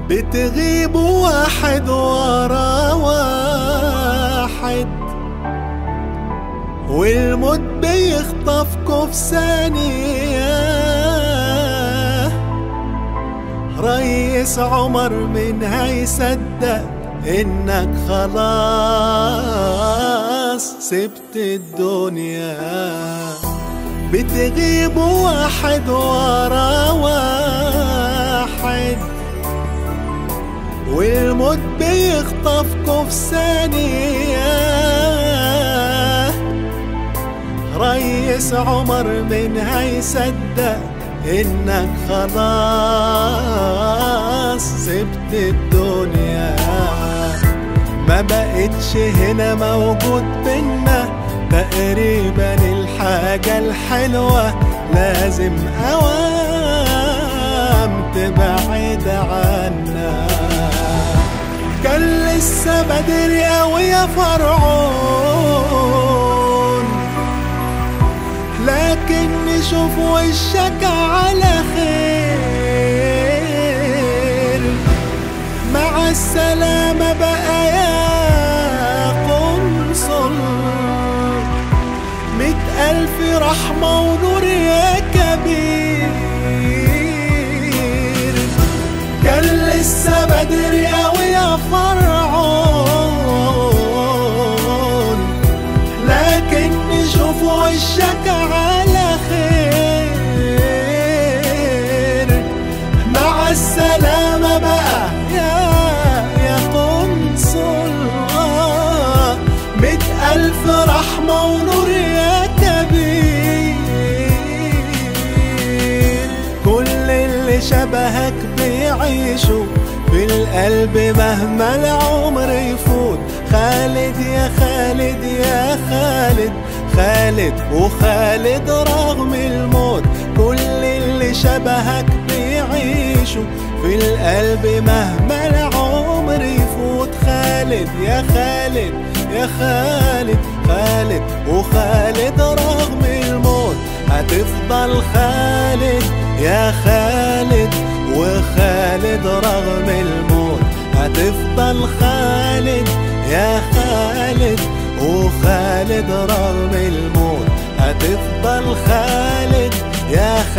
بتغيب واحد ورا واحد والموت بيخطفكوا في ثانية ريس عمر من هيصدق انك خلاص سبت الدنيا بتغيب واحد ورا واحد والموت بيخطفكوا في ثانية ريس عمر من هيصدق انك خلاص سبت الدنيا ما بقتش هنا موجود بينا تقريبا الحاجة الحلوة لازم أوام تبعد عنا كان لسه بدري أوي يا فرعون لكن نشوف وشك على خير مع السلامة بقى يا قنصل مئة ألف رحمة ونور يا كبير كان لسه بدري أوي يا فرعون لكن نشوف وشك على خير مع السلامة بقى يا يا قنصل آه، مئة ألف رحمة ونور يا كبير كل اللي شبهك بيعيشوا في القلب مهما العمر يفوت خالد يا خالد يا خالد خالد وخالد رغم الموت كل اللي شبهك بيعيشوا في القلب مهما العمر يفوت خالد يا خالد يا خالد خالد وخالد رغم الموت هتفضل خالد يا خالد وخالد رغم الموت هتفضل خالد يا خالد وخالد رغم الموت هتفضل خالد يا